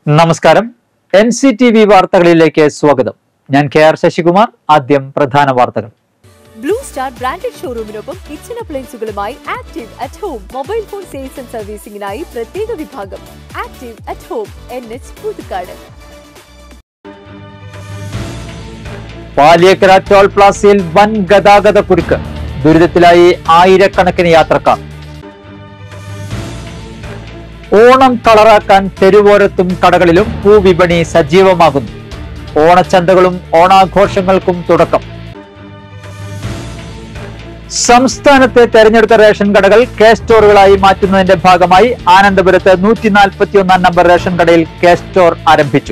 നമസ്കാരം N C T V വാർത്തകളിലേക്ക് സ്വാഗതം ഞാൻ കെ ആർ ശശികുമാർ ആദ്യം പ്രധാന വാർത്തകൾ ബ്ലൂ സ്റ്റാർ ബ്രാൻഡഡ് ഷോറൂമിനൊപ്പം കിച്ചൺ അപ്ലയൻസുകളുമായി active at home mobile phone sales and സർവീസിംഗിനായി പ്രത്യേക വിഭാഗം active at home N H Puthukkad Paliyekkara toll പ്ലാസയിൽ വൻ ഗതാഗത കുരുക്ക് ദുരിതത്തിലായി ആയിരക്കണക്കിന് യാത്രക്കാർ ഓണം കളറാക്കാൻ തെരുവോരത്തും കടകളിലും പൂവിപണി സജീവമാകുന്നു ഓണച്ചന്തകളും ഓണാഘോഷങ്ങൾക്കും തുടക്കം സംസ്ഥാനത്തെ തെരഞ്ഞെടുത്ത റേഷൻ കടകൾ കെ സ്റ്റോറുകളായി മാറ്റുന്നതിന്റെ ഭാഗമായി ആനന്ദപുരത്ത് നൂറ്റി നാൽപ്പത്തി ഒന്നാം നമ്പർ റേഷൻ കടയിൽ കെ സ്റ്റോർ ആരംഭിച്ചു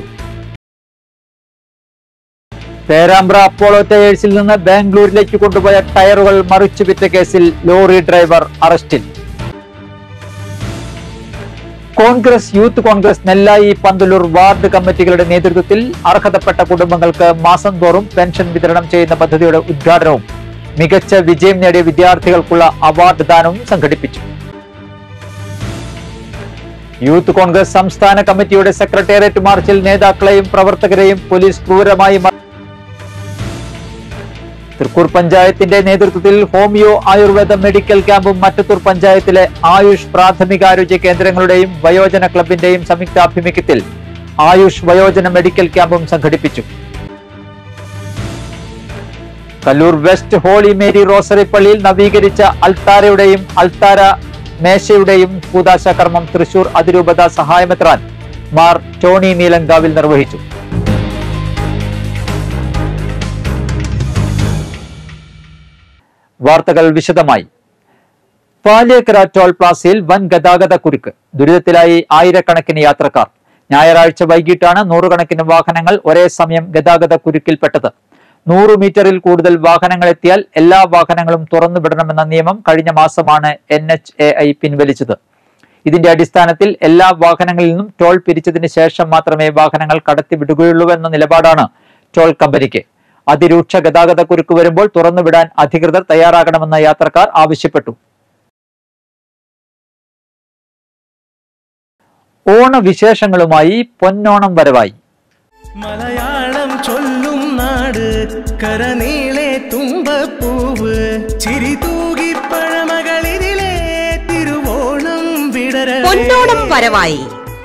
പേരാമ്പ്ര അപ്പോളോ ടയേഴ്സിൽ നിന്ന് ബാംഗ്ലൂരിലേക്ക് കൊണ്ടുപോയ ടയറുകൾ മറിച്ചു വിറ്റ കേസിൽ ലോറി ഡ്രൈവർ അറസ്റ്റിൽ കോൺഗ്രസ് യൂത്ത് കോൺഗ്രസ് നെല്ലായി പന്തലൂർ വാർഡ് കമ്മിറ്റികളുടെ നേതൃത്വത്തിൽ അർഹതപ്പെട്ട കുടുംബങ്ങൾക്ക് മാസം തോറും പെൻഷൻ വിതരണം ചെയ്യുന്ന പദ്ധതിയുടെ ഉദ്ഘാടനവും മികച്ച വിജയം നേടിയ വിദ്യാർത്ഥികൾക്കുള്ള അവാർഡ് ദാനവും സംഘടിപ്പിച്ചു യൂത്ത് കോൺഗ്രസ് സംസ്ഥാന കമ്മിറ്റിയുടെ സെക്രട്ടേറിയറ്റ് മാർച്ചിൽ നേതാക്കളെയും പ്രവർത്തകരെയും പോലീസ് ക്രൂരമായി മർ- തൃക്കൂർ പഞ്ചായത്തിന്റെ നേതൃത്വത്തിൽ ഹോമിയോ ആയുർവേദ മെഡിക്കൽ ക്യാമ്പും മറ്റത്തൂർ പഞ്ചായത്തിലെ ആയുഷ് പ്രാഥമികാരോഗ്യ കേന്ദ്രങ്ങളുടെയും വയോജന ക്ലബിന്റെയും സംയുക്താഭിമുഖ്യത്തിൽ ആയുഷ് വയോജന മെഡിക്കൽ ക്യാമ്പും സംഘടിപ്പിച്ചു Kallur west holy Mary rosary പള്ളിയിൽ നവീകരിച്ച അൽത്താരയുടെയും അൽത്താര മേശയുടെയും കൂതാശ കർമ്മം തൃശൂർ അതിരൂപത സഹായമെത്രാൻ മാർ ടോണി നീലങ്കാവിൽ നിർവഹിച്ചു വാർത്തകൾ വിശദമായി പാലിയക്കര ടോൾ പ്ലാസയിൽ വൻ ഗതാഗത കുരുക്ക് ദുരിതത്തിലായി ആയിരക്കണക്കിന് യാത്രക്കാർ ഞായറാഴ്ച വൈകിട്ടാണ് നൂറുകണക്കിന് വാഹനങ്ങൾ ഒരേ സമയം ഗതാഗത കുരുക്കിൽപ്പെട്ടത് നൂറ് മീറ്ററിൽ കൂടുതൽ വാഹനങ്ങൾ എത്തിയാൽ എല്ലാ വാഹനങ്ങളും തുറന്നു വിടണമെന്ന നിയമം കഴിഞ്ഞ മാസമാണ് എൻ എച്ച് എ ഐ പിൻവലിച്ചത് ഇതിന്റെ അടിസ്ഥാനത്തിൽ എല്ലാ വാഹനങ്ങളിൽ നിന്നും ടോൾ പിരിച്ചതിന് ശേഷം മാത്രമേ വാഹനങ്ങൾ കടത്തിവിടുകയുള്ളൂ എന്ന നിലപാടാണ് ടോൾ കമ്പനിക്ക് അതിരൂക്ഷ ഗതാഗത കുരുക്ക് വരുമ്പോൾ തുറന്നുവിടാൻ അധികൃതർ തയ്യാറാകണമെന്ന് യാത്രക്കാർ ആവശ്യപ്പെട്ടു ഓണവിശേഷങ്ങളുമായി പൊന്നോണം വരവായി മലയാളം ചൊല്ലും നാട് കരനീളെ തുമ്പപ്പൂവ് ചിരി തൂകി പഴമകളിരിലെ തിരുവോണം വിടര പൊന്നോണം വരവായി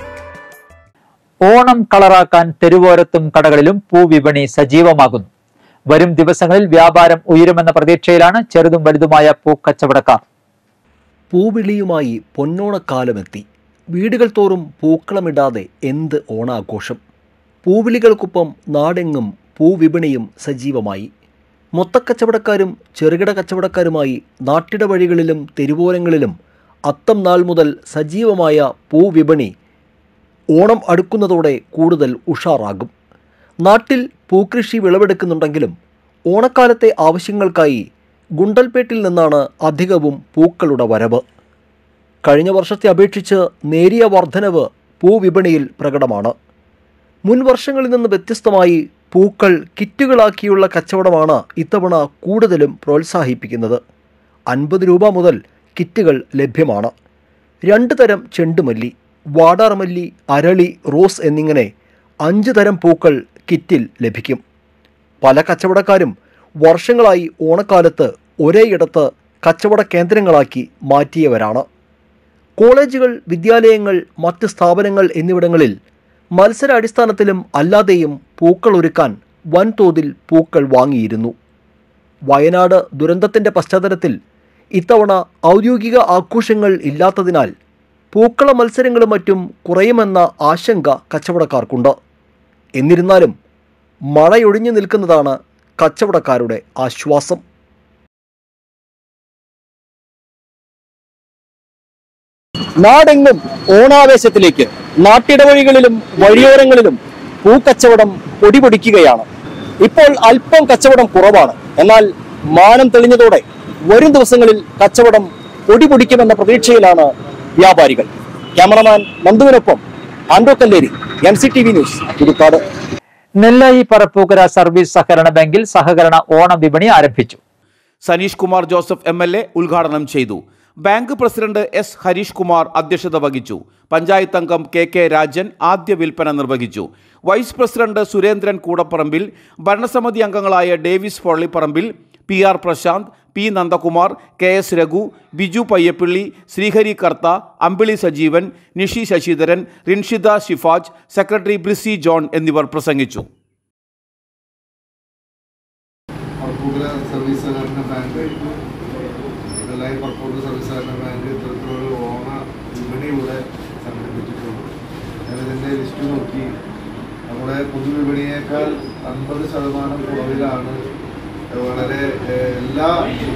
ഓണം കളറാക്കാൻ തെരുവോരത്തും കടകളിലും പൂവിപണി സജീവമാകുന്നു വരും ദിവസങ്ങളിൽ വ്യാപാരം ഉയരുമെന്ന പ്രതീക്ഷയിലാണ് ചെറുതും വലുതുമായ പൂക്കച്ചവടക്കാർ പൂവിളിയുമായി പൊന്നോണക്കാലമെത്തി വീടുകൾ തോറും പൂക്കളമിടാതെ എന്ത് ഓണാഘോഷം പൂവിളികൾക്കൊപ്പം നാടെങ്ങും പൂവിപണിയും സജീവമായി മൊത്തക്കച്ചവടക്കാരും ചെറുകിട കച്ചവടക്കാരുമായി നാട്ടിട വഴികളിലും തെരുവോരങ്ങളിലും അത്തം നാൾ മുതൽ സജീവമായ പൂവിപണി ഓണം അടുക്കുന്നതോടെ കൂടുതൽ ഉഷാറാകും നാട്ടിൽ പൂക്കൃഷി വിളവെടുക്കുന്നുണ്ടെങ്കിലും ഓണക്കാലത്തെ ആവശ്യങ്ങൾക്കായി ഗുണ്ടൽപേട്ടിൽ നിന്നാണ് അധികവും പൂക്കളുടെ വരവ് കഴിഞ്ഞ വർഷത്തെ അപേക്ഷിച്ച് നേരിയ വർധനവ് പൂവിപണിയിൽ പ്രകടമാണ് മുൻ വർഷങ്ങളിൽ നിന്ന് വ്യത്യസ്തമായി പൂക്കൾ കിറ്റുകളാക്കിയുള്ള കച്ചവടമാണ് ഇത്തവണ കൂടുതലും പ്രോത്സാഹിപ്പിക്കുന്നത് അൻപത് രൂപ മുതൽ കിറ്റുകൾ ലഭ്യമാണ് രണ്ട് തരം ചെണ്ടുമല്ലി വാടാർമല്ലി അരളി റോസ് എന്നിങ്ങനെ അഞ്ച് തരം പൂക്കൾ കിറ്റിൽ ലഭിക്കും പല കച്ചവടക്കാരും വർഷങ്ങളായി ഓണക്കാലത്ത് ഒരേയിടത്ത് കച്ചവട കേന്ദ്രങ്ങളാക്കി മാറ്റിയവരാണ് കോളേജുകൾ വിദ്യാലയങ്ങൾ മറ്റ് സ്ഥാപനങ്ങൾ എന്നിവിടങ്ങളിൽ മത്സരാടിസ്ഥാനത്തിലും അല്ലാതെയും പൂക്കൾ ഒരുക്കാൻ വൻതോതിൽ പൂക്കൾ വാങ്ങിയിരുന്നു വയനാട് ദുരന്തത്തിൻ്റെ പശ്ചാത്തലത്തിൽ ഇത്തവണ ഔദ്യോഗിക ആഘോഷങ്ങൾ ഇല്ലാത്തതിനാൽ പൂക്കള മത്സരങ്ങളും മറ്റും കുറയുമെന്ന ആശങ്ക കച്ചവടക്കാർക്കുണ്ട് എന്നിരുന്നാലും മഴയൊഴിഞ്ഞു നിൽക്കുന്നതാണ് കച്ചവടക്കാരുടെ ആശ്വാസം നാടെങ്ങും ഓണാവേശത്തിലേക്ക് നാട്ടിടവഴികളിലും വഴിയോരങ്ങളിലും പൂക്കച്ചവടം പൊടിപൊടിക്കുകയാണ് ഇപ്പോൾ അല്പം കച്ചവടം കുറവാണ് എന്നാൽ മാനം തെളിഞ്ഞതോടെ വരും ദിവസങ്ങളിൽ കച്ചവടം പൊടിപൊടിക്കുമെന്ന പ്രതീക്ഷയിലാണ് വ്യാപാരികൾ ക്യാമറമാൻ നന്ദുവിനൊപ്പം Ando Kalleri N C T V news Puthukkad Nellayi Parappukkara service സഹകരണ ബാങ്കിൽ സഹകരണ ഓണ വിപണി ആരംഭിച്ചു Saneesh Kumar Joseph M L A ഉദ്ഘാടനം ചെയ്തു bank president S Harish Kumar അധ്യക്ഷത വഹിച്ചു പഞ്ചായത്ത് അംഗം കെ കെ രാജൻ ആദ്യ വിൽപ്പന നിർവഹിച്ചു വൈസ് പ്രസിഡന്റ് സുരേന്ദ്രൻ കൂടപ്പറമ്പിൽ ഭരണസമിതി അംഗങ്ങളായ Davis Pollipparambil P R Prasanth P Nandakumar K S Raghu Biju Payyappilly Sreehari Kartha Ambili Sajeevan Nishi Sasidharan Rinshitha Shifaj secretary Brisy John എന്നിവർ പ്രസംഗിച്ചു പർപ്പൂക്കര സർവീസ് സഹകരണ ബാങ്ക് ഇതെല്ലാം പർപ്പൂക്കര സർവീസ് സഹകരണ ബാങ്ക് ഇത്തരത്തിലൊരു ഓണ വിപണി ഇവിടെ സംഘടിപ്പിച്ചിട്ടുണ്ട് ഞാനിതിൻ്റെ ലിസ്റ്റ് നോക്കി നമ്മുടെ പൊതുവിപണിയേക്കാൾ അൻപത് ശതമാനം കുറവിലാണ് വളരെ ഏഹ്, എല്ലാ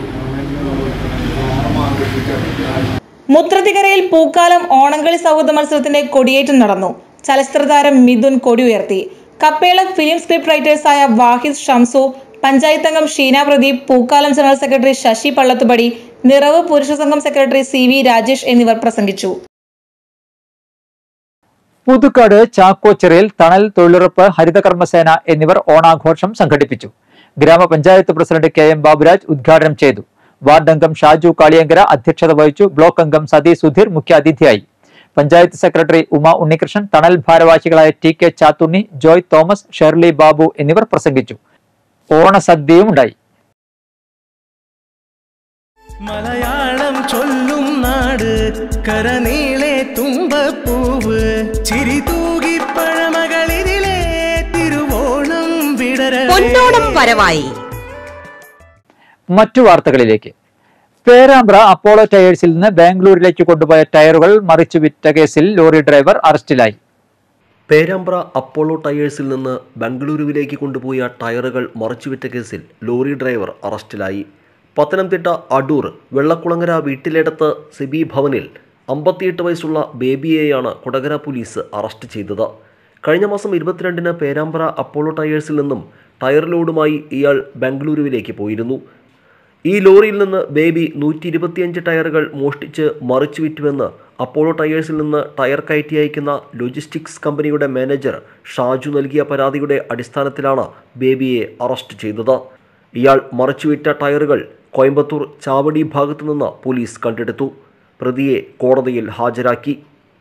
ഓണം ആഘോഷിക്കാൻ മുത്രത്തിക്കരയിൽ പൂക്കാലം ഓണംകളി സൗഹൃദ മത്സരത്തിന്റെ കൊടിയേറ്റം നടന്നു ചലച്ചിത്ര താരം മിഥുൻ കൊടി ഉയർത്തി കപ്പേള ഫിലിം സ്ക്രിപ്റ്റ് റൈറ്റേഴ്സായ വാഹിദ് ഷംസു പഞ്ചായത്ത് അംഗം ഷീന പ്രദീപ് പൂക്കാലം ജനറൽ സെക്രട്ടറി ശശി പള്ളത്തുപടി നിറവ് പുരുഷ സംഘം സെക്രട്ടറി സി വി രാജേഷ് എന്നിവർ പ്രസംഗിച്ചു പുതുക്കാട് ചാക്കോച്ചിറയിൽ തണൽ തൊഴിലുറപ്പ് ഹരിതകർമ്മസേന എന്നിവർ ഓണാഘോഷം സംഘടിപ്പിച്ചു ഗ്രാമപഞ്ചായത്ത് പ്രസിഡന്റ് കെ എം ബാബുരാജ് ഉദ്ഘാടനം ചെയ്തു വാർഡ് അംഗം ഷാജു കാളിയങ്കര അധ്യക്ഷത വഹിച്ചു ബ്ലോക്ക് അംഗം സതി സുധീർ മുഖ്യാതിഥിയായി പഞ്ചായത്ത് സെക്രട്ടറി ഉമ ഉണ്ണികൃഷ്ണൻ തണൽ ഭാരവാഹികളായ ടി കെ ചാത്തുണ്ണി ജോയ് തോമസ് ഷെർലി ബാബു എന്നിവർ പ്രസംഗിച്ചു ഓണസദ്യയും ഉണ്ടായി മലയാളം ചൊല്ലും നാട് കരനീളെ തുമ്പപ്പൂവ് ചിരി തൂകി പഴമകളിതിലെ തിരുവോണം വിടര പൊന്നോണം വരവായി മറ്റു വാർത്തകളിലേക്ക് പേരാമ്പ്ര അപ്പോളോ ടയേഴ്സിൽ നിന്ന് ബാംഗ്ലൂരിലേക്ക് കൊണ്ടുപോയ ടയറുകൾ മറിച്ചു വിറ്റ കേസിൽ ലോറി ഡ്രൈവർ അറസ്റ്റിലായി പേരാമ്പ്ര അപ്പോളോ ടയേഴ്സിൽ നിന്ന് ബംഗളൂരുവിലേക്ക് കൊണ്ടുപോയ ടയറുകൾ മറിച്ചുവിറ്റ കേസിൽ ലോറി ഡ്രൈവർ അറസ്റ്റിലായി പത്തനംതിട്ട അടൂർ വെള്ളക്കുളങ്ങര വീട്ടിലേടത്ത് സിബി ഭവനിൽ അമ്പത്തിയെട്ട് വയസ്സുള്ള ബേബിയെയാണ് കൊടകര പോലീസ് അറസ്റ്റ് ചെയ്തത് കഴിഞ്ഞ മാസം ഇരുപത്തിരണ്ടിന് പേരാമ്പ്ര അപ്പോളോ ടയേഴ്സിൽ നിന്നും ടയർ ലോഡുമായി ഇയാൾ ബംഗളൂരുവിലേക്ക് പോയിരുന്നു ഈ ലോറിയിൽ നിന്ന് ബേബി നൂറ്റി ഇരുപത്തിയഞ്ച് ടയറുകൾ മോഷ്ടിച്ച് മറിച്ചു വിറ്റുവെന്ന് അപ്പോളോ ടയേഴ്സിൽ നിന്ന് ടയർ കയറ്റി അയക്കുന്ന ലോജിസ്റ്റിക്സ് കമ്പനിയുടെ മാനേജർ ഷാജു നൽകിയ പരാതിയുടെ അടിസ്ഥാനത്തിലാണ് ബേബിയെ അറസ്റ്റ് ചെയ്തത് ഇയാൾ മറിച്ചുവിറ്റ ടയറുകൾ കോയമ്പത്തൂർ ചാവടി ഭാഗത്തു നിന്ന് പോലീസ് കണ്ടെടുത്തു പ്രതിയെ കോടതിയിൽ ഹാജരാക്കി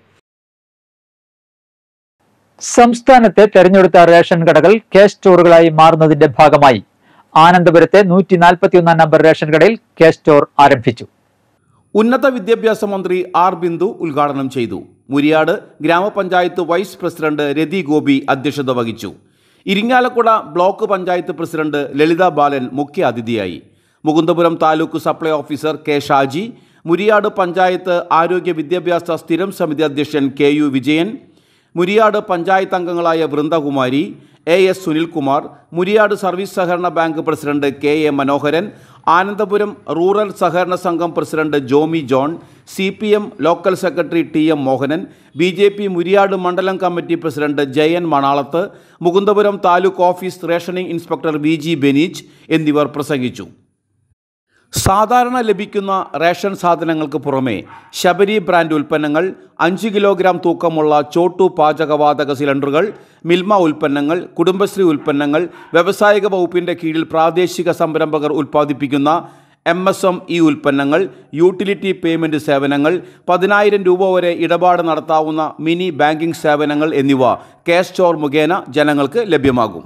സംസ്ഥാനത്തെ തെരഞ്ഞെടുത്ത റേഷൻ കടകൾ ക്യാഷ് സ്റ്റോറുകളായി മാറുന്നതിന്റെ ഭാഗമായി ആനന്ദപുരത്തെ നൂറ്റി നാൽപ്പത്തിയൊന്നാം നമ്പർ റേഷൻ കടയിൽ ക്യാഷ് സ്റ്റോർ ആരംഭിച്ചു ഉന്നത വിദ്യാഭ്യാസ മന്ത്രി ആർ ബിന്ദു ഉദ്ഘാടനം ചെയ്തു മുരിയാട് ഗ്രാമപഞ്ചായത്ത് വൈസ് പ്രസിഡന്റ് രതി ഗോപി അധ്യക്ഷത വഹിച്ചു ഇരിങ്ങാലക്കുട ബ്ലോക്ക് പഞ്ചായത്ത് പ്രസിഡന്റ് ലളിത ബാലൻ മുഖ്യ അതിഥിയായി Mukundapuram taluk supply officer K Shaji Muriyad panchayat ആരോഗ്യ വിദ്യാഭ്യാസ സ്ഥിരം സമിതി അധ്യക്ഷൻ കെ യു വിജയൻ മുരിയാട് പഞ്ചായത്ത് അംഗങ്ങളായ Vrindakumari A S Sunilkumar Muriyad service സഹകരണ bank president K A Manoharan Anandapuram rural സഹകരണ സംഘം president Jomy John C P M local secretary T M Mohanan B J P Muriyad മണ്ഡലം committee president Jayan Manalath Mukundapuram taluk office rationing inspector V G Beneech എന്നിവർ പ്രസംഗിച്ചു സാധാരണ ലഭിക്കുന്ന റേഷൻ സാധനങ്ങൾക്ക് പുറമെ ശബരി ബ്രാൻഡ് ഉൽപ്പന്നങ്ങൾ അഞ്ച് കിലോഗ്രാം തൂക്കമുള്ള ചോട്ടു പാചകവാതക സിലിണ്ടറുകൾ മിൽമ ഉൽപ്പന്നങ്ങൾ കുടുംബശ്രീ ഉൽപ്പന്നങ്ങൾ വ്യവസായിക വകുപ്പിൻ്റെ കീഴിൽ പ്രാദേശിക സംരംഭകർ ഉൽപ്പാദിപ്പിക്കുന്ന എം എസ് എം ഇ ഉൽപ്പന്നങ്ങൾ യൂട്ടിലിറ്റി പേയ്മെൻറ്റ് സേവനങ്ങൾ പതിനായിരം രൂപ വരെ ഇടപാട് നടത്താവുന്ന മിനി ബാങ്കിംഗ് സേവനങ്ങൾ എന്നിവ ക്യാഷ് സ്റ്റോർ മുഖേന ജനങ്ങൾക്ക് ലഭ്യമാകും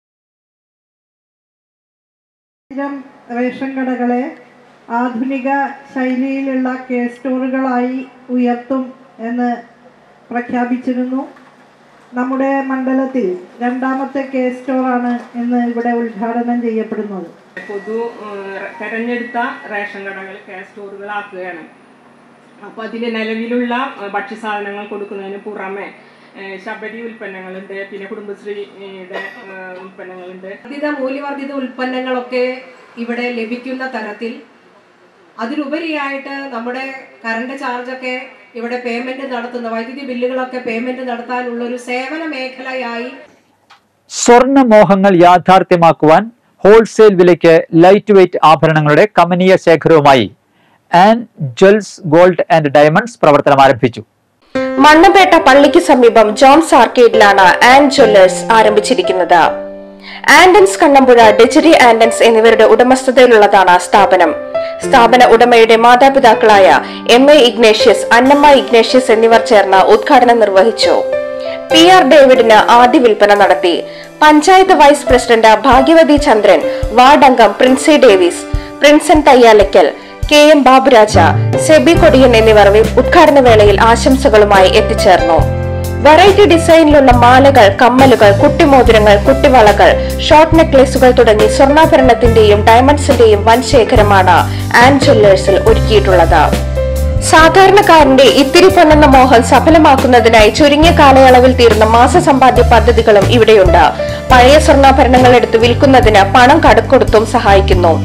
ഇത്തരം റേഷൻ കടകളെ ആധുനിക ശൈലിയിലുള്ള കെ സ്റ്റോറുകളായി ഉയർത്തും എന്ന് പ്രഖ്യാപിച്ചിരുന്നു നമ്മുടെ മണ്ഡലത്തിൽ രണ്ടാമത്തെ കെ സ്റ്റോറാണ് ഇന്ന് ഇവിടെ ഉദ്ഘാടനം ചെയ്യപ്പെടുന്നത് പൊതു ഏഹ്, തെരഞ്ഞെടുത്ത റേഷൻ കടകൾ ക്യാഷ് സ്റ്റോറുകളാക്കുകയാണ് അപ്പോൾ അതിൽ നിലവിലുള്ള ഏഹ്, ഭക്ഷ്യസാധനങ്ങൾ കൊടുക്കുന്നതിന് പുറമെ ഏഹ്, ശബരി ഉൽപ്പന്നങ്ങളുണ്ട് പിന്നെ കുടുംബശ്രീയുടെ ഏഹ്, ഉൽപ്പന്നങ്ങളുണ്ട് വർദ്ധിത മൂല്യവർദ്ധിത ഉൽപ്പന്നങ്ങളൊക്കെ ഇവിടെ ലഭിക്കുന്ന തരത്തിൽ അതിലുപരിയായിട്ട് നമ്മുടെ കറണ്ട് ചാർജൊക്കെ ഇവിടെ പേയ്മെന്റ് നടത്തുന്ന വൈദ്യുതി ബില്ലുകളൊക്കെ പേയ്മെന്റ് നടത്താനുള്ള ഒരു സേവന മേഖലയായി സ്വർണ്ണമോഹങ്ങൾ യാഥാർത്ഥ്യമാക്കുവാൻ ഹോൾസെയിൽ വിലയ്ക്ക് ലൈറ്റ് വെയ്റ്റ് ആഭരണങ്ങളുടെ കമനീയ ശേഖരവുമായി Ann jewels gold and diamonds പ്രവർത്തനം ആരംഭിച്ചു മണ്ണമ്പേട്ട പള്ളിക്ക് സമീപം ജോൺസ് ആർക്കേഡിലാണ് ആൻഡ് ജ്വല്ലേഴ്സ് ആരംഭിച്ചിരിക്കുന്നത് ആൻഡൻസ് കണ്ണമ്പുഴ ഡെജറി ആൻഡൻസ് എന്നിവരുടെ ഉടമസ്ഥതയിലുള്ളതാണ് സ്ഥാപനം സ്ഥാപന ഉടമയുടെ മാതാപിതാക്കളായ എം എ ഇഗ്നേഷ്യസ് അന്നമ്മ ഇഗ്നേഷ്യസ് എന്നിവർ ചേർന്ന് ഉദ്ഘാടനം നിർവഹിച്ചു പി ആർ ഡേവിഡിന് ആദ്യ വിൽപ്പന നടത്തി പഞ്ചായത്ത് വൈസ് പ്രസിഡന്റ് ഭാഗ്യവതി ചന്ദ്രൻ വാർഡ് അംഗം പ്രിൻസി ഡേവിസ് പ്രിൻസൻ തയ്യാലയ്ക്കൽ കെ എം ബാബുരാജ സെബി കൊടിയൻ എന്നിവർ വി- ഉദ്ഘാടന വേളയിൽ ആശംസകളുമായി എത്തിച്ചേർന്നു വെറൈറ്റി ഡിസൈനിലുള്ള മാലകൾ കമ്മലുകൾ കുട്ടിമോതിരങ്ങൾ കുട്ടിവളകൾ ഷോർട്ട് നെക്ലേസുകൾ തുടങ്ങി സ്വർണ്ണാഭരണത്തിന്റെയും ഡയമണ്ട്സിന്റെയും വൻ ശേഖരമാണ് ആൻ ജ്വല്ലേഴ്സിൽ ഒരുക്കിയിട്ടുള്ളത് സാധാരണക്കാരന്റെ ഇത്തിരി പൊന്നെന്ന മോഹം സഫലമാക്കുന്നതിനായി ചുരുങ്ങിയ കാലയളവിൽ തീർന്ന മാസസമ്പാദ്യ പദ്ധതികളും ഇവിടെയുണ്ട് പഴയ സ്വർണ്ണാഭരണങ്ങൾ എടുത്ത് വിൽക്കുന്നതിന് പണം കടക്കൊടുത്തും സഹായിക്കുന്നു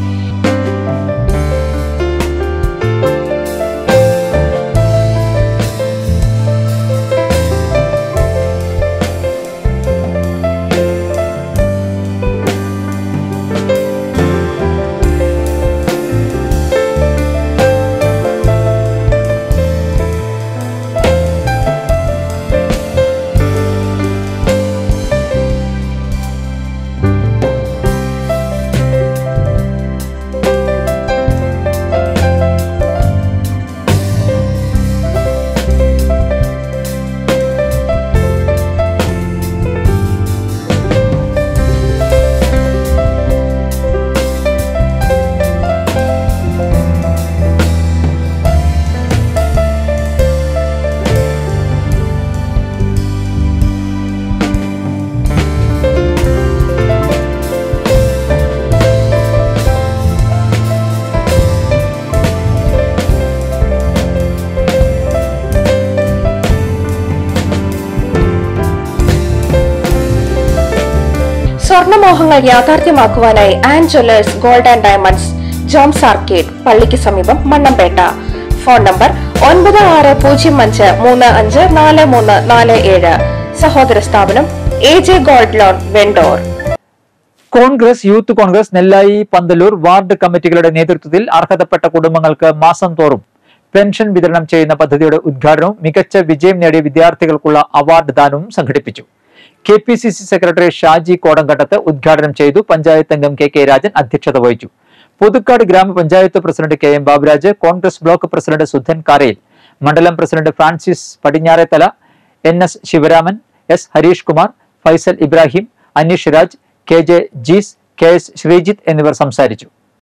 സ്വർണ്ണമോഹങ്ങൾ യാഥാർത്ഥ്യമാക്കുവാനായി Ann jewellers gold and diamonds Joms arcade പള്ളിക്ക് സമീപം മണ്ണമ്പേട്ട ഫോൺ നമ്പർ ഒൻപത് ആറ് പൂജ്യം അഞ്ച് മൂന്ന് അഞ്ച് നാല് മൂന്ന് നാല് ഏഴ് സഹോദര സ്ഥാപനം A J gold loan vendor Congress youth Congress Nellayi Panthalur ward കമ്മിറ്റികളുടെ നേതൃത്വത്തിൽ അർഹതപ്പെട്ട കുടുംബങ്ങൾക്ക് മാസം തോറും പെൻഷൻ വിതരണം ചെയ്യുന്ന പദ്ധതിയുടെ ഉദ്ഘാടനവും മികച്ച വിജയം നേടിയ വിദ്യാർത്ഥികൾക്കുള്ള അവാർഡ് ദാനവും സംഘടിപ്പിച്ചു K P C C secretary Shaji Kodankandath ഉദ്ഘാടനം ചെയ്തു പഞ്ചായത്ത് അംഗം കെ കെ രാജൻ അധ്യക്ഷത വഹിച്ചു പുതുക്കാട് ഗ്രാമപഞ്ചായത്ത് president K M Baburaj Congress block president Sudhan Karayil മണ്ഡലം president Francis Padinjarethala N S Sivaraman S Harish Kumar Faisal Ibrahim Aneesh Raj K J Jees K S Sreejith എന്നിവർ സംസാരിച്ചു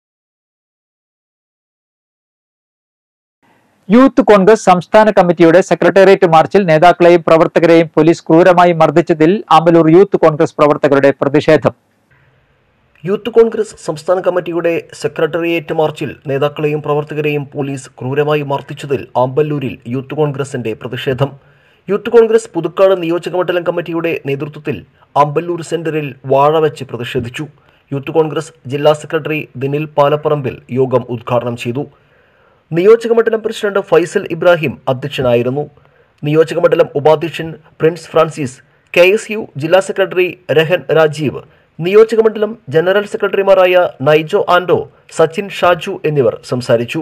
യൂത്ത് കോൺഗ്രസ് സംസ്ഥാന കമ്മിറ്റിയുടെ സെക്രട്ടേറിയറ്റ് മാർച്ചിൽ നേതാക്കളെയും പ്രവർത്തകരെയും പോലീസ് ക്രൂരമായി മർദ്ദിച്ചതിൽ ആമ്പലൂർ യൂത്ത് കോൺഗ്രസ് പ്രവർത്തകരുടെ പ്രതിഷേധം യൂത്ത് കോൺഗ്രസ് സംസ്ഥാന കമ്മിറ്റിയുടെ സെക്രട്ടേറിയറ്റ് മാർച്ചിൽ നേതാക്കളെയും പ്രവർത്തകരെയും പോലീസ് ക്രൂരമായി മർദ്ദിച്ചതിൽ ആമ്പല്ലൂരിൽ യൂത്ത് കോൺഗ്രസിന്റെ പ്രതിഷേധം യൂത്ത് കോൺഗ്രസ് പുതുക്കാട് നിയോജകമണ്ഡലം കമ്മിറ്റിയുടെ നേതൃത്വത്തിൽ ആമ്പല്ലൂർ സെന്ററിൽ വാഴ വെച്ച് പ്രതിഷേധിച്ചു യൂത്ത് കോൺഗ്രസ് ജില്ലാ സെക്രട്ടറി ദിനിൽ പാലപ്പറമ്പിൽ യോഗം ഉദ്ഘാടനം ചെയ്തു നിയോജകമണ്ഡലം പ്രസിഡന്റ് ഫൈസൽ ഇബ്രാഹിം അധ്യക്ഷനായിരുന്നു നിയോജകമണ്ഡലം ഉപാധ്യക്ഷൻ Prince Francis K S U ജില്ലാ സെക്രട്ടറി രഹൻ രാജീവ് നിയോജകമണ്ഡലം ജനറൽ സെക്രട്ടറിമാരായ നൈജോ ആൻഡോ സച്ചിൻ ഷാജു എന്നിവർ സംസാരിച്ചു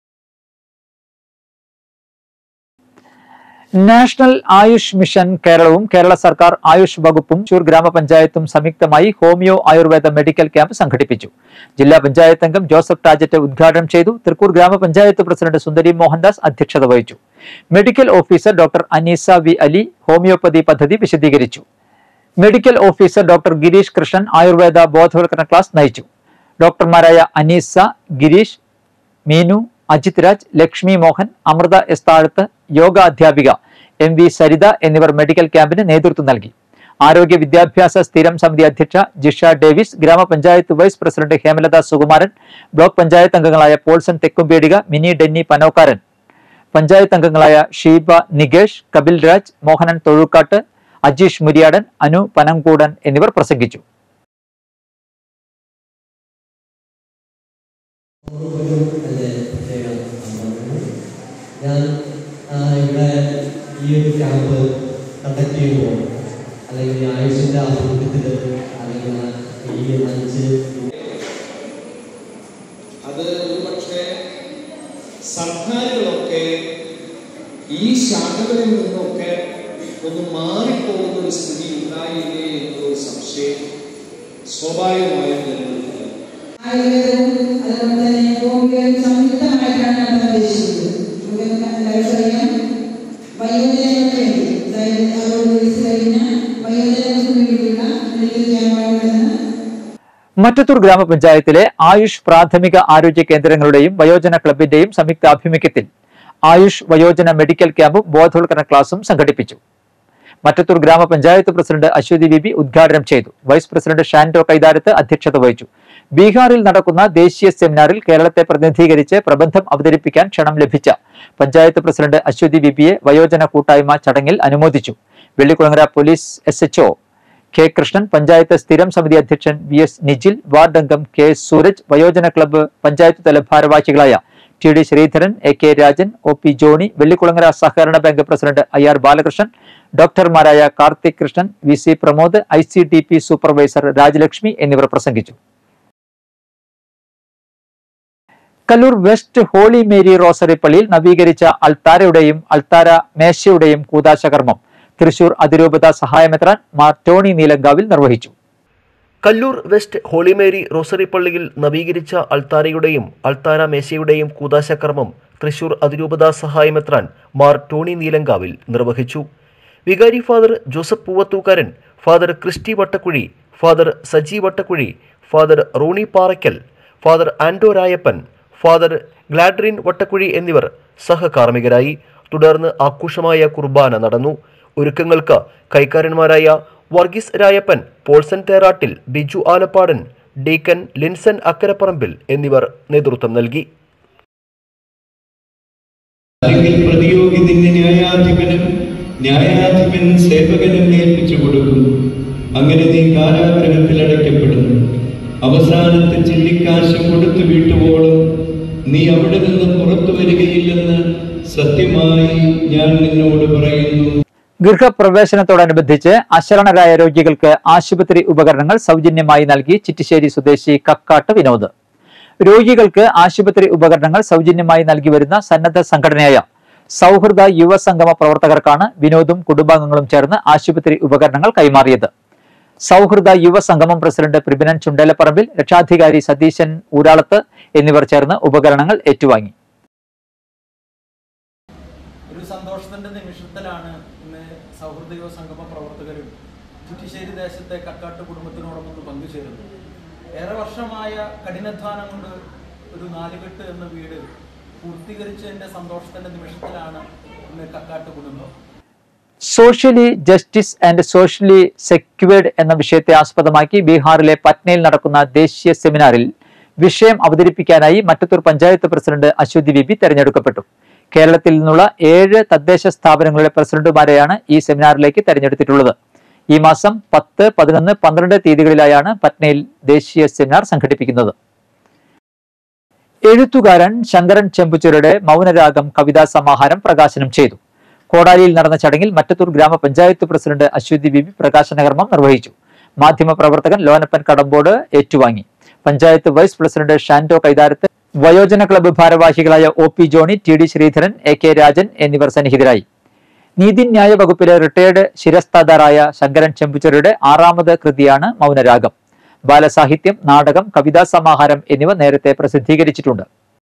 നാഷണൽ ആയുഷ് മിഷൻ കേരളവും കേരള സർക്കാർ ആയുഷ് വകുപ്പും ചൂർ ഗ്രാമപഞ്ചായത്തും സംയുക്തമായി ഹോമിയോ ആയുർവേദ മെഡിക്കൽ ക്യാമ്പ് സംഘടിപ്പിച്ചു ജില്ലാ പഞ്ചായത്ത് അംഗം ജോസഫ് ടാജറ്റ് ഉദ്ഘാടനം ചെയ്തു തൃക്കൂർ ഗ്രാമപഞ്ചായത്ത് പ്രസിഡന്റ് സുന്ദരി മോഹൻദാസ് അധ്യക്ഷത വഹിച്ചു medical officer doctor Aneesa V Ali homoeopathy പദ്ധതി വിശദീകരിച്ചു medical officer doctor Girish Krishnan Ayurveda ബോധവൽക്കരണ ക്ലാസ് നയിച്ചു ഡോക്ടർമാരായ അനീസ ഗിരീഷ് മീനു അജിത് രാജ് ലക്ഷ്മി മോഹൻ അമൃത എസ് താഴത്ത് യോഗ അധ്യാപിക എം വി സരിത എന്നിവർ മെഡിക്കൽ ക്യാമ്പിന് നേതൃത്വം നൽകി ആരോഗ്യ വിദ്യാഭ്യാസ സ്ഥിരം സമിതി അധ്യക്ഷ ജിഷ ഡേവിസ് ഗ്രാമപഞ്ചായത്ത് vice president Hemalatha Sukumaran block panchayat അംഗങ്ങളായ പോൾസൺ തെക്കുംപേടിക മിനി ഡെന്നി പനോക്കാരൻ പഞ്ചായത്ത് അംഗങ്ങളായ ഷീബ നികേഷ് കപിൽ രാജ് മോഹനൻ തൊഴുക്കാട്ട് അജീഷ് മുരിയാടൻ അനു പനംകൂടൻ എന്നിവർ പ്രസംഗിച്ചു ഞാൻ ആ, ഇവിടെ ഈ ഒരു ക്യാമ്പ് കണ്ടക്ട് ചെയ്യുമ്പോൾ അല്ലെങ്കിൽ ഈ ആയുഷിൻ്റെ ആഭിമുഖ്യത്തിൽ അല്ലെങ്കിൽ ഈ അഞ്ച് അത് ഒരുപക്ഷെ സർക്കാരുകളൊക്കെ ഈ ശാഖകളിൽ നിന്നൊക്കെ ഒന്ന് മാറിപ്പോകുന്ന ഒരു സ്ഥിതി ഉണ്ടായില്ലേ എന്നൊരു സംശയം സ്വാഭാവികമായും നിലനിൽക്കുന്നത് ആയുർവേദവും അതുപോലെ തന്നെ ഹോമിയോയും സംയുക്തമായിട്ടാണ് നമ്മൾ ഉദ്ദേശിച്ചത് നമുക്ക് എല്ലാവർക്കും അറിയാം വയോജനങ്ങൾക്ക് വേണ്ടി അതായത് അറുപത് വയസ്സ് കഴിഞ്ഞ വയോജനങ്ങൾക്ക് വേണ്ടിയുള്ള മെഡിക്കൽ ക്യാമ്പാണെന്ന് മറ്റത്തൂർ ഗ്രാമപഞ്ചായത്തിലെ ആയുഷ് പ്രാഥമിക ആരോഗ്യ കേന്ദ്രങ്ങളുടെയും വയോജന ക്ലബിന്റെയും സംയുക്ത ആഭിമുഖ്യത്തിൽ ആയുഷ് വയോജന മെഡിക്കൽ ക്യാമ്പും ബോധവൽക്കരണ ക്ലാസും സംഘടിപ്പിച്ചു മറ്റത്തൂർ ഗ്രാമപഞ്ചായത്ത് പ്രസിഡന്റ് അശ്വതി ബിബി ഉദ്ഘാടനം ചെയ്തു വൈസ് പ്രസിഡന്റ് ഷാൻഡോ കൈതാരത്ത് അധ്യക്ഷത വഹിച്ചു ബീഹാറിൽ നടക്കുന്ന ദേശീയ സെമിനാറിൽ കേരളത്തെ പ്രതിനിധീകരിച്ച് പ്രബന്ധം അവതരിപ്പിക്കാൻ ക്ഷണം ലഭിച്ച പഞ്ചായത്ത് പ്രസിഡന്റ് അശ്വതി ബിബിയെ വയോജന കൂട്ടായ്മ ചടങ്ങിൽ അനുമോദിച്ചു Vellikulangara police S HO K Krishnan panchayat സ്ഥിരം സമിതി അധ്യക്ഷൻ വി എസ് നിജിൽ വാർഡ് അംഗം കെ സൂരജ് വയോജന ക്ലബ്ബ് പഞ്ചായത്ത് തല ഭാരവാഹികളായ T D Sreedharan A K Rajan O P Johny Vellikulangara സഹകരണ bank president I R Balakrishnan ഡോക്ടർമാരായ Karthik Krishnan V C Pramod I C T P supervisor Rajalakshmi എന്നിവർ പ്രസംഗിച്ചു Kallur west holy Mary rosary പള്ളിയിൽ നവീകരിച്ച അൾത്താരയുടെയും അൾത്താര മേശയുടെയും കൂതാശകർമ്മം തൃശൂർ അതിരൂപത സഹായമെത്രാൻ മാർ ടോണി നീലങ്കാവിൽ നിർവഹിച്ചു കല്ലൂർ വെസ്റ്റ് ഹോളിമേരി റോസറി പള്ളിയിൽ നവീകരിച്ച അൾത്താരയുടെയും അൾത്താര മേശയുടെയും കൂതാശക്രമം തൃശൂർ അതിരൂപത സഹായമെത്രാൻ മാർ ടോണി നീലങ്കാവിൽ നിർവഹിച്ചു വികാരി father Joseph Poovathookkaran father Christy Vattakuzhi father Saji Vattakuzhi father Roni Paraykkal father Ando Rayappan father Gladrin Vattakuzhi എന്നിവർ സഹകാർമ്മികരായി തുടർന്ന് ആഘോഷമായ കുർബാന നടന്നു ഒരുക്കങ്ങൾക്ക് കൈക്കാരന്മാരായ വർഗീസ് രായപ്പൻ പോൾസൺ തേറാട്ടിൽ ബിജു ആലപ്പാടൻ ഡീക്കൻ ലിൻസൺ അക്കരപ്പറമ്പിൽ എന്നിവർ നേതൃത്വം നൽകി അല്ലെങ്കിൽ പ്രതിയോഗി നിന്നെ ന്യായാധിപനും ന്യായാധിപൻ സേവകനും ഏൽപ്പിച്ചു കൊടുക്കും അങ്ങനെ നീ കാരാഗ്രഹത്തിൽ അടയ്ക്കപ്പെടുന്നു അവസാനത്തെ ചില്ലിക്കാശ് കൊടുത്തു വീട്ടുവോളും നീ അവിടെ നിന്ന് പുറത്തു വരികയില്ലെന്ന് സത്യമായി ഞാൻ നിന്നോട് പറയുന്നു ഗൃഹപ്രവേശനത്തോടനുബന്ധിച്ച് അശരണരായ രോഗികൾക്ക് ആശുപത്രി ഉപകരണങ്ങൾ സൗജന്യമായി നൽകി ചിറ്റിശ്ശേരി സ്വദേശി കക്കാട്ട് വിനോദ് രോഗികൾക്ക് ആശുപത്രി ഉപകരണങ്ങൾ സൗജന്യമായി നൽകി വരുന്ന സന്നദ്ധ സംഘടനയായ സൗഹൃദ യുവസംഗമ പ്രവർത്തകർക്കാണ് വിനോദും കുടുംബാംഗങ്ങളും ചേർന്ന് ആശുപത്രി ഉപകരണങ്ങൾ കൈമാറിയത് സൗഹൃദ യുവസംഗമം പ്രസിഡന്റ് പ്രിബിനൻ ചുണ്ടേലപ്പറമ്പിൽ രക്ഷാധികാരി സതീശൻ ഊരാളത്ത് എന്നിവർ ചേർന്ന് ഉപകരണങ്ങൾ ഏറ്റുവാങ്ങി ഒരു സന്തോഷത്തിന്റെ നിമിഷത്തിലാണ് ഇന്ന് സൗഹൃദ യുവ സംഗമ പ്രവർത്തകരും ചുറ്റിശ്ശേരി ദേശത്തെ കക്കാട്ട് കുടുംബത്തിനോടൊപ്പം പങ്കുചേരുന്നത് ഏറെ വർഷമായ കഠിനാധ്വാനം കൊണ്ട് ഒരു നാലുകെട്ട് എന്ന വീട് പൂർത്തീകരിച്ചതിന്റെ സന്തോഷത്തിന്റെ നിമിഷത്തിലാണ് ഇന്ന് കക്കാട്ട് കുടുംബം socially justice and socially secured എന്ന വിഷയത്തെ ആസ്പദമാക്കി ബീഹാറിലെ പറ്റ്നയിൽ നടക്കുന്ന ദേശീയ സെമിനാറിൽ വിഷയം അവതരിപ്പിക്കാനായി മറ്റത്തൂർ പഞ്ചായത്ത് പ്രസിഡന്റ് അശ്വതി ബിബി തെരഞ്ഞെടുക്കപ്പെട്ടു കേരളത്തിൽ നിന്നുള്ള ഏഴ് തദ്ദേശ സ്ഥാപനങ്ങളുടെ പ്രസിഡന്റുമാരെയാണ് ഈ സെമിനാറിലേക്ക് തെരഞ്ഞെടുത്തിട്ടുള്ളത് ഈ മാസം പത്ത് പതിനൊന്ന് പന്ത്രണ്ട് തീയതികളിലായാണ് പറ്റ്നയിൽ ദേശീയ സെമിനാർ സംഘടിപ്പിക്കുന്നത് എഴുത്തുകാരൻ ശങ്കരൻ ചെമ്പുച്ചൂരുടെ മൗനരാഗം കവിതാ സമാഹാരം പ്രകാശനം ചെയ്തു കോടാലിയിൽ നടന്ന ചടങ്ങിൽ മറ്റത്തൂർ ഗ്രാമപഞ്ചായത്ത് പ്രസിഡന്റ് അശ്വതി ബിബി പ്രകാശനകർമ്മം നിർവഹിച്ചു മാധ്യമപ്രവർത്തകൻ ലോനപ്പൻ കടമ്പോട് ഏറ്റുവാങ്ങി പഞ്ചായത്ത് വൈസ് പ്രസിഡന്റ് ഷാൻഡോ കൈതാരത്ത് വയോജന ക്ലബ്ബ് ഭാരവാഹികളായ O P Johny T D Sreedharan A K Rajan എന്നിവർ സന്നിഹിതരായി നീതിന്യായ വകുപ്പിലെ റിട്ടയർഡ് ശിരസ്താദാറായ ശങ്കരൻ ചെമ്പുച്ചരുടെ ആറാമത് കൃതിയാണ് മൗനരാഗം ബാലസാഹിത്യം നാടകം കവിതാ സമാഹാരം എന്നിവ നേരത്തെ പ്രസിദ്ധീകരിച്ചിട്ടുണ്ട്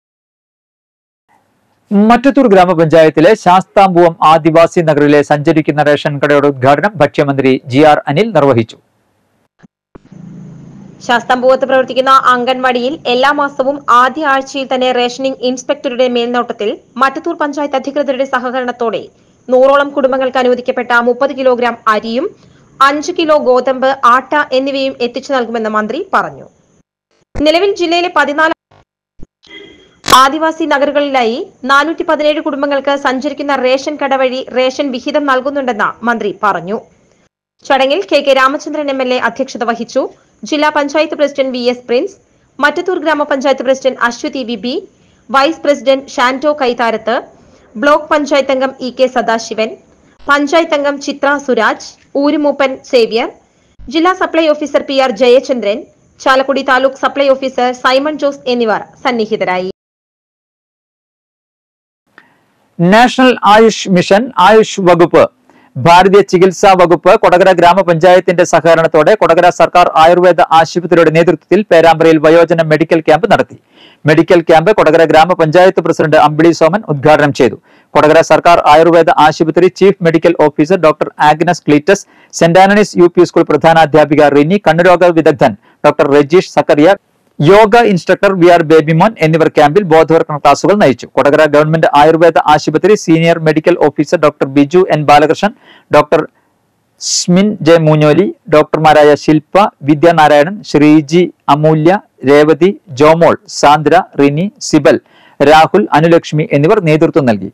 മറ്റത്തൂർ ഗ്രാമപഞ്ചായത്തിലെ ശാസ്താംബുവം ആദിവാസി നഗറിലെ സഞ്ചരിക്കുന്ന റേഷൻ കടയുടെ ഉദ്ഘാടനം ഭക്ഷ്യമന്ത്രി ജി ആർ അനിൽ നിർവഹിച്ചു ശാസ്താംപൂവത്ത് പ്രവർത്തിക്കുന്ന അംഗൻവാടിയിൽ എല്ലാ മാസവും ആദ്യ ആഴ്ചയിൽ തന്നെ റേഷനിംഗ് ഇൻസ്പെക്ടറുടെ മേൽനോട്ടത്തിൽ മറ്റത്തൂർ പഞ്ചായത്ത് അധികൃതരുടെ സഹകരണത്തോടെ നൂറോളം കുടുംബങ്ങൾക്ക് അനുവദിക്കപ്പെട്ട മുപ്പത് കിലോഗ്രാം അരിയും അഞ്ച് കിലോ ഗോതമ്പ് ആട്ട എന്നിവയും എത്തിച്ചു നൽകുമെന്ന് മന്ത്രി പറഞ്ഞു നിലവിൽ ജില്ലയിലെ പതിനാല് ആദിവാസി നഗറുകളിലായി നാനൂറ്റി പതിനേഴ് കുടുംബങ്ങൾക്ക് സഞ്ചരിക്കുന്ന റേഷൻ കട വഴി റേഷൻ വിഹിതം നൽകുന്നുണ്ടെന്ന് മന്ത്രി പറഞ്ഞു ചടങ്ങിൽ K K Ramachandran M L A അധ്യക്ഷത വഹിച്ചു ജില്ലാ panchayat president V S Prince Mattathur ഗ്രാമപഞ്ചായത്ത് president Aswathi V B vice president Shanto Kaitharath block panchayat അംഗം ഇ കെ സദാശിവൻ പഞ്ചായത്ത് അംഗം ചിത്ര സുരാജ് ഊരുമൂപ്പൻ സേവ്യർ ജില്ലാ supply officer P R Jayachandran Chalakudy taluk supply officer Simon Jose എന്നിവർ സന്നിഹിതരായി നാഷണൽ ആയുഷ് മിഷൻ ആയുഷ് വകുപ്പ് ഭാരതീയ ചികിത്സാ വകുപ്പ് കൊടകര ഗ്രാമപഞ്ചായത്തിന്റെ സഹകരണത്തോടെ കൊടകര സർക്കാർ ആയുർവേദ ആശുപത്രിയുടെ നേതൃത്വത്തിൽ പേരാമ്പ്രയിൽ വയോജന മെഡിക്കൽ ക്യാമ്പ് നടത്തി മെഡിക്കൽ ക്യാമ്പ് കൊടകര ഗ്രാമപഞ്ചായത്ത് പ്രസിഡന്റ് അമ്പിളി സോമൻ ഉദ്ഘാടനം ചെയ്തു കൊടകര സർക്കാർ ആയുർവേദ ആശുപത്രി chief medical officer doctor Agnes Cletus saint Antony's U P school പ്രധാനാധ്യാപിക റിനി കണ്ണുരോഗ വിദഗ്ധൻ doctor Rajeesh Zachariah yoga instructor V R Babymon എന്നിവർ ക്യാമ്പിൽ ബോധവൽക്കരണ ക്ലാസുകൾ നയിച്ചു കൊടകര ഗവൺമെന്റ് ആയുർവേദ ആശുപത്രി senior medical officer doctor Biju N Balakrishnan doctor Smin J Moonjoli ഡോക്ടർമാരായ ശില്പ വിദ്യാനാരായണൻ ശ്രീജി അമൂല്യ രേവതി ജോമോൾ സാന്ദ്ര റിനി സിബൽ രാഹുൽ അനുലക്ഷ്മി എന്നിവർ നേതൃത്വം നൽകി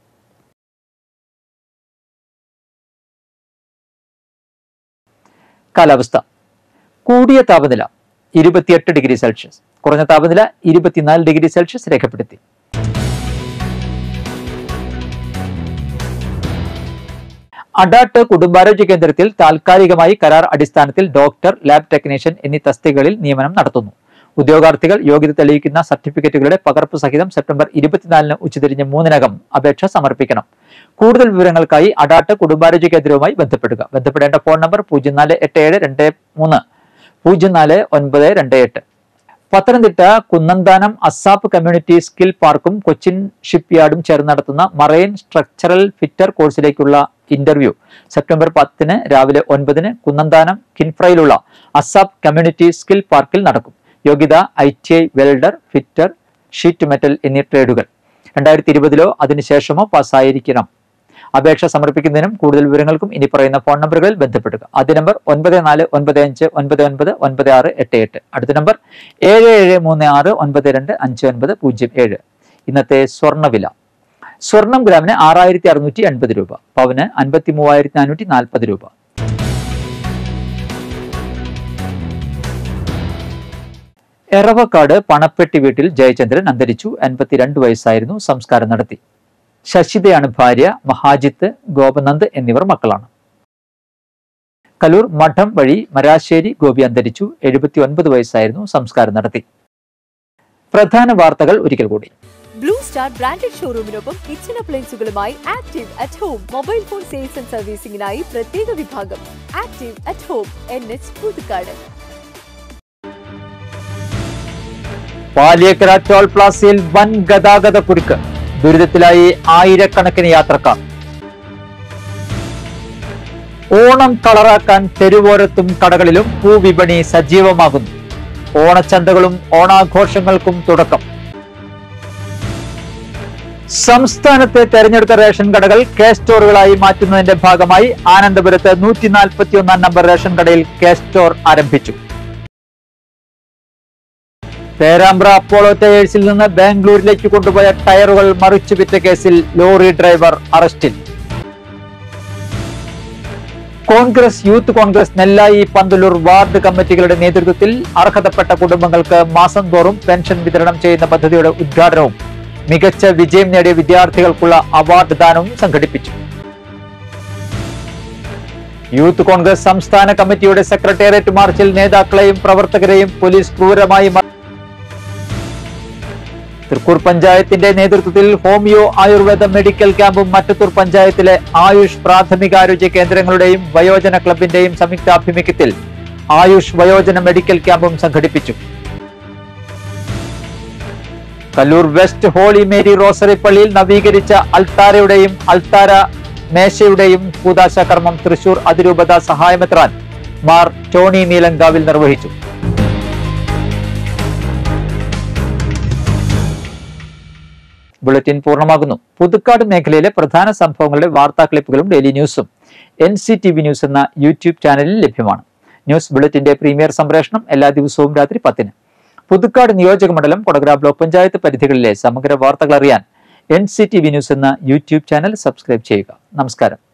കാലാവസ്ഥ കൂടിയ താപനില ഇരുപത്തിയെട്ട് ഡിഗ്രി സെൽഷ്യസ് കുറഞ്ഞ താപനില ഇരുപത്തിനാല് ഡിഗ്രി സെൽഷ്യസ് രേഖപ്പെടുത്തി അഡാട്ട് കുടുംബാരോഗ്യ കേന്ദ്രത്തിൽ താൽക്കാലികമായി കരാർ അടിസ്ഥാനത്തിൽ ഡോക്ടർ ലാബ് ടെക്നീഷ്യൻ എന്നീ തസ്തികകളിൽ നിയമനം നടത്തുന്നു ഉദ്യോഗാർത്ഥികൾ യോഗ്യത തെളിയിക്കുന്ന സർട്ടിഫിക്കറ്റുകളുടെ പകർപ്പ് സഹിതം സെപ്റ്റംബർ ഇരുപത്തിനാലിന് ഉച്ചതിരിഞ്ഞ് മൂന്നിനകം അപേക്ഷ സമർപ്പിക്കണം കൂടുതൽ വിവരങ്ങൾക്കായി അഡാട്ട് കുടുംബാരോഗ്യ കേന്ദ്രവുമായി ബന്ധപ്പെടുക ബന്ധപ്പെടേണ്ട ഫോൺ നമ്പർ പൂജ്യം നാല് എട്ട് ഏഴ് രണ്ട് മൂന്ന് പൂജ്യം നാല് ഒൻപത് രണ്ട് എട്ട് പത്തനംതിട്ട കുന്നന്താനം അസാപ്പ് കമ്മ്യൂണിറ്റി സ്കിൽ പാർക്കും കൊച്ചിൻ ഷിപ്പ് യാർഡും ചേർന്ന് നടത്തുന്ന മറൈൻ സ്ട്രക്ചറൽ ഫിറ്റർ കോഴ്സിലേക്കുള്ള ഇന്റർവ്യൂ സെപ്റ്റംബർ പത്തിന് രാവിലെ ഒൻപതിന് കുന്നന്താനം കിൻഫ്രയിലുള്ള അസാപ്പ് കമ്മ്യൂണിറ്റി സ്കിൽ പാർക്കിൽ നടക്കും യോഗ്യത I T I welder fitter sheet metal എന്നീ ട്രേഡുകൾ രണ്ടായിരത്തി ഇരുപതിലോ അതിനുശേഷമോ പാസ്സായിരിക്കണം അപേക്ഷ സമർപ്പിക്കുന്നതിനും കൂടുതൽ വിവരങ്ങൾക്കും ഇനി പറയുന്ന ഫോൺ നമ്പറുകളിൽ ബന്ധപ്പെടുക ആദ്യ നമ്പർ ഒൻപത് നാല് ഒൻപത് അഞ്ച് ഒൻപത് ഒൻപത് ഒൻപത് ആറ് എട്ട് എട്ട് അടുത്ത നമ്പർ ഏഴ് ഏഴ് മൂന്ന് ആറ് ഒൻപത് രണ്ട് അഞ്ച് ഒൻപത് പൂജ്യം ഏഴ് ഇന്നത്തെ സ്വർണ്ണവില സ്വർണം ഗ്രാമിന് ആറായിരത്തി അറുന്നൂറ്റി എൺപത് രൂപ പവന് അൻപത്തി മൂവായിരത്തി നാനൂറ്റി നാൽപ്പത് രൂപ എറവക്കാട് പണപ്പെട്ടി വീട്ടിൽ ജയചന്ദ്രൻ അന്തരിച്ചു അൻപത്തിരണ്ട് വയസ്സായിരുന്നു സംസ്കാരം നടത്തി ശശിതയാണ് ഭാര്യ മഹാജിത്ത് ഗോപനന്ദ് എന്നിവർ മക്കളാണ് കലൂർ മഠം വഴി മരാശ്ശേരി ഗോപി അന്തരിച്ചു എഴുപത്തി ഒൻപത് വയസ്സായിരുന്നു സംസ്കാരം നടത്തി പ്രധാന വാർത്തകൾ ഒരിക്കൽ കൂടി ബ്ലൂ സ്റ്റാർ ബ്രാൻഡഡ് ഷോറൂമിനൊപ്പം കിച്ചൺ അപ്ലയൻസുകളുമായി active at home mobile phone sales and സർവീസിംഗിനായി പ്രത്യേക വിഭാഗം active at home N H Puthukkad Paliyekkara toll പ്ലാസയിൽ വൻ ഗതാഗത കുരുക്ക് ദുരിതത്തിലായി ആയിരക്കണക്കിന് യാത്രക്കാർ ഓണം കളറാക്കാൻ തെരുവോരത്തും കടകളിലും പൂവിപണി സജീവമാകുന്നു ഓണച്ചന്തകളും ഓണാഘോഷങ്ങൾക്കും തുടക്കം സംസ്ഥാനത്തെ തെരഞ്ഞെടുത്ത റേഷൻ കടകൾ കെ സ്റ്റോറുകളായി മാറ്റുന്നതിന്റെ ഭാഗമായി ആനന്ദപുരത്ത് നൂറ്റി നാൽപ്പത്തി ഒന്നാം നമ്പർ റേഷൻ കടയിൽ കെ സ്റ്റോർ ആരംഭിച്ചു പേരാമ്പ്ര അപ്പോളോ ടയേഴ്സിൽ നിന്ന് ബാംഗ്ലൂരിലേക്ക് കൊണ്ടുപോയ ടയറുകൾ മറിച്ചു വിറ്റ കേസിൽ ലോറി ഡ്രൈവർ അറസ്റ്റിൽ കോൺഗ്രസ് യൂത്ത് കോൺഗ്രസ് നെല്ലായി പന്തലൂർ വാർഡ് കമ്മിറ്റികളുടെ നേതൃത്വത്തിൽ അർഹതപ്പെട്ട കുടുംബങ്ങൾക്ക് മാസം തോറും പെൻഷൻ വിതരണം ചെയ്യുന്ന പദ്ധതിയുടെ ഉദ്ഘാടനവും മികച്ച വിജയം നേടിയ വിദ്യാർത്ഥികൾക്കുള്ള അവാർഡ് ദാനവും സംഘടിപ്പിച്ചു യൂത്ത് കോൺഗ്രസ് സംസ്ഥാന കമ്മിറ്റിയുടെ സെക്രട്ടേറിയറ്റ് മാർച്ചിൽ നേതാക്കളെയും പ്രവർത്തകരെയും പോലീസ് ക്രൂരമായി മർ- തൃക്കൂർ പഞ്ചായത്തിന്റെ നേതൃത്വത്തിൽ ഹോമിയോ ആയുർവേദ മെഡിക്കൽ ക്യാമ്പും മറ്റത്തൂർ പഞ്ചായത്തിലെ ആയുഷ് പ്രാഥമികാരോഗ്യ കേന്ദ്രങ്ങളുടെയും വയോജന ക്ലബിന്റെയും സംയുക്താഭിമുഖ്യത്തിൽ ആയുഷ് വയോജന മെഡിക്കൽ ക്യാമ്പും സംഘടിപ്പിച്ചു Kallur west holy Mary rosary പള്ളിയിൽ നവീകരിച്ച അൽത്താരയുടെയും അൽത്താര മേശയുടെയും കൂതാശ കർമ്മം തൃശൂർ അതിരൂപത സഹായമെത്രാൻ മാർ ടോണി നീലങ്കാവിൽ നിർവഹിച്ചു ബുള്ളറ്റിൻ പൂർണ്ണമാകുന്നു പുതുക്കാട് മേഖലയിലെ പ്രധാന സംഭവങ്ങളുടെ വാർത്താ ക്ലിപ്പുകളും ഡെയിലി ന്യൂസും N C T V news എന്ന യൂട്യൂബ് ചാനലിൽ ലഭ്യമാണ് ന്യൂസ് ബുള്ളറ്റിന്റെ പ്രീമിയർ സംപ്രേഷണം എല്ലാ ദിവസവും രാത്രി പത്തിന് പുതുക്കാട് നിയോജക മണ്ഡലം കൊടകര ബ്ലോക്ക് പഞ്ചായത്ത് പരിധികളിലെ സമഗ്ര വാർത്തകൾ അറിയാൻ N C T V news എന്ന യൂട്യൂബ് ചാനൽ സബ്സ്ക്രൈബ് ചെയ്യുക നമസ്കാരം